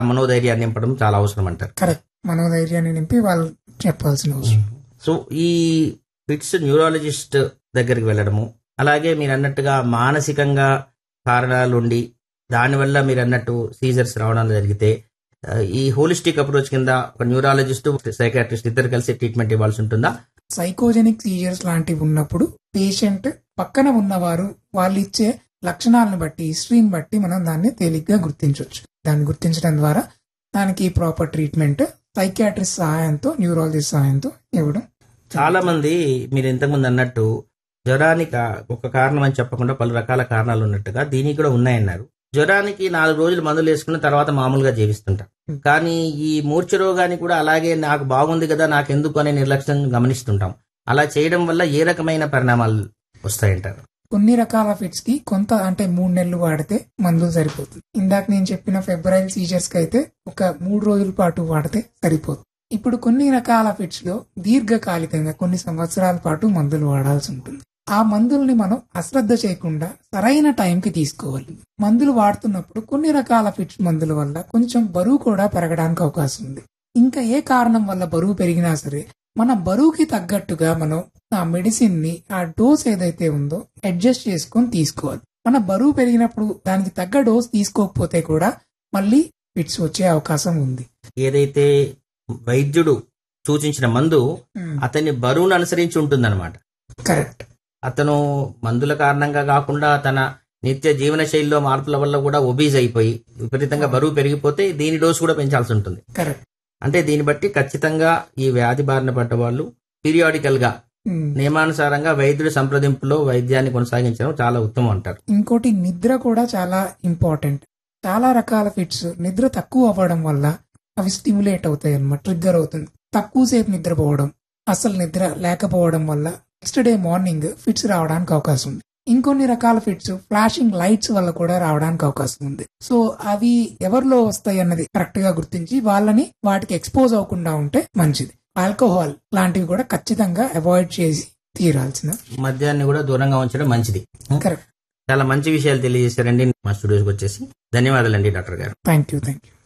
మనోధైర్యాన్ని నింపడం చాలా అవసరం అంటారు కరెక్ట్ మనోధైర్యాన్ని నింపి వాళ్ళు చెప్పాల్సిన అవసరం సో ఈ ఫిట్స్ న్యూరాలజిస్ట్ దగ్గరికి వెళ్ళడము అలాగే మీరు అన్నట్టుగా మానసికంగా కారణాలు ఉండి దానివల్ల మీరు అన్నట్టు సీజర్స్ రావడం జరిగితే ఆ, ఈ హోలిస్టిక్ అప్రోచ్ కింద ఒక న్యూరాలజిస్ట్ సైకాట్రిస్ట్ ఇద్దరు కలిసి ట్రీట్మెంట్ ఇవ్వాల్సి ఉంటుందా సైకోజెనిక్ సీజర్స్ లాంటివి ఉన్నప్పుడు పేషెంట్ పక్కన ఉన్నవారు వాళ్ళు ఇచ్చే లక్షణాలను బట్టి హిస్టరీని బట్టి మనం దాన్ని తేలిగ్గా గుర్తించవచ్చు దాన్ని గుర్తించడం ద్వారా దానికి ప్రాపర్ ట్రీట్మెంట్ సైకాట్రిస్ట్ సహాయంతో న్యూరాలజిస్ట్ సహాయంతో ఇవ్వడం చాలా మంది మీరు ఇంతకుముందు అన్నట్టు జ్వరానికి ఆ ఒక కారణం అని చెప్పకుండా పలు రకాల కారణాలు ఉన్నట్టుగా దీనికి కూడా ఉన్నాయన్నారు జ్వరానికి నాలుగు రోజులు మందులు వేసుకున్న తర్వాత మామూలుగా జీవిస్తుంటాం కానీ ఈ మూర్ఛ రోగానికి కూడా అలాగే నాకు బాగుంది కదా నాకెందుకు అనే నిర్లక్ష్యం గమనిస్తుంటాం అలా చేయడం వల్ల ఏ రకమైన పరిణామాలు వస్తాయంటారు కొన్ని రకాల ఫిట్స్ కి కొంత అంటే మూడు నెలలు వాడితే మందులు సరిపోతుంది ఇందాక నేను చెప్పిన ఫెబ్రవరి సీజర్స్ కి అయితే ఒక మూడు రోజుల పాటు వాడితే సరిపోతుంది ఇప్పుడు కొన్ని రకాల ఫిట్స్ లో దీర్ఘకాలికంగా కొన్ని సంవత్సరాల పాటు మందులు వాడాల్సి ఉంటుంది ఆ మందుల్ని మనం అశ్రద్ధ చేయకుండా సరైన టైంకి తీసుకోవాలి మందులు వాడుతున్నప్పుడు కొన్ని రకాల ఫిట్స్ మందుల వల్ల కొంచెం బరువు కూడా పెరగడానికి అవకాశం ఉంది ఇంకా ఏ కారణం వల్ల బరువు పెరిగినా సరే మన బరువుకి తగ్గట్టుగా మనం ఆ మెడిసిన్ ని ఆ డోస్ ఏదైతే ఉందో అడ్జస్ట్ చేసుకొని తీసుకోవాలి మన బరువు పెరిగినప్పుడు దానికి తగ్గ డోస్ తీసుకోకపోతే కూడా మళ్ళీ ఫిట్స్ వచ్చే అవకాశం ఉంది ఏదైతే వైద్యుడు సూచించిన మందు అతని బరువును అనుసరించి ఉంటుందన్నమాట కరెక్ట్ అతను మందుల కారణంగా కాకుండా తన నిత్య జీవన శైలిలో మార్పుల వల్ల కూడా ఒబీజ్ అయిపోయి విపరీతంగా బరువు పెరిగిపోతే దీని డోసు కూడా పెంచాల్సి ఉంటుంది కరెక్ట్ అంటే దీన్ని బట్టి ఖచ్చితంగా ఈ వ్యాధి బారిన పడ్డ వాళ్ళు పీరియాడికల్ గా నియమానుసారంగా వైద్యుడి సంప్రదింపులో వైద్యాన్ని కొనసాగించడం చాలా ఉత్తమం అంటారు ఇంకోటి నిద్ర కూడా చాలా ఇంపార్టెంట్ చాలా రకాల ఫిట్స్ నిద్ర తక్కువ అవ్వడం వల్ల అవి స్టిమ్యులేట్ అవుతాయి అన్నమాట ట్రిగ్గర్ అవుతుంది తక్కువ సేపు నిద్రపోవడం అసలు నిద్ర లేకపోవడం వల్ల నెక్స్ట్ డే మార్నింగ్ ఫిట్స్ రావడానికి అవకాశం ఉంది ఇంకొన్ని రకాల ఫిట్స్ ఫ్లాషింగ్ లైట్స్ వల్ల కూడా రావడానికి అవకాశం ఉంది సో అవి ఎవరిలో వస్తాయి అన్నది కరెక్ట్ గా గుర్తించి వాళ్ళని వాటికి ఎక్స్పోజ్ అవ్వకుండా ఉంటే మంచిది ఆల్కహాల్ లాంటివి కూడా ఖచ్చితంగా అవాయిడ్ చేసి తీరాల్సిన మద్యాన్ని కూడా దూరంగా ఉంచడం మంచిది కరెక్ట్ చాలా మంచి విషయాలు తెలియజేశారండి మా స్టూడియోస్కి వచ్చేసి ధన్యవాదాలండి డాక్టర్ గారు థ్యాంక్ యూ థ్యాంక్ యూ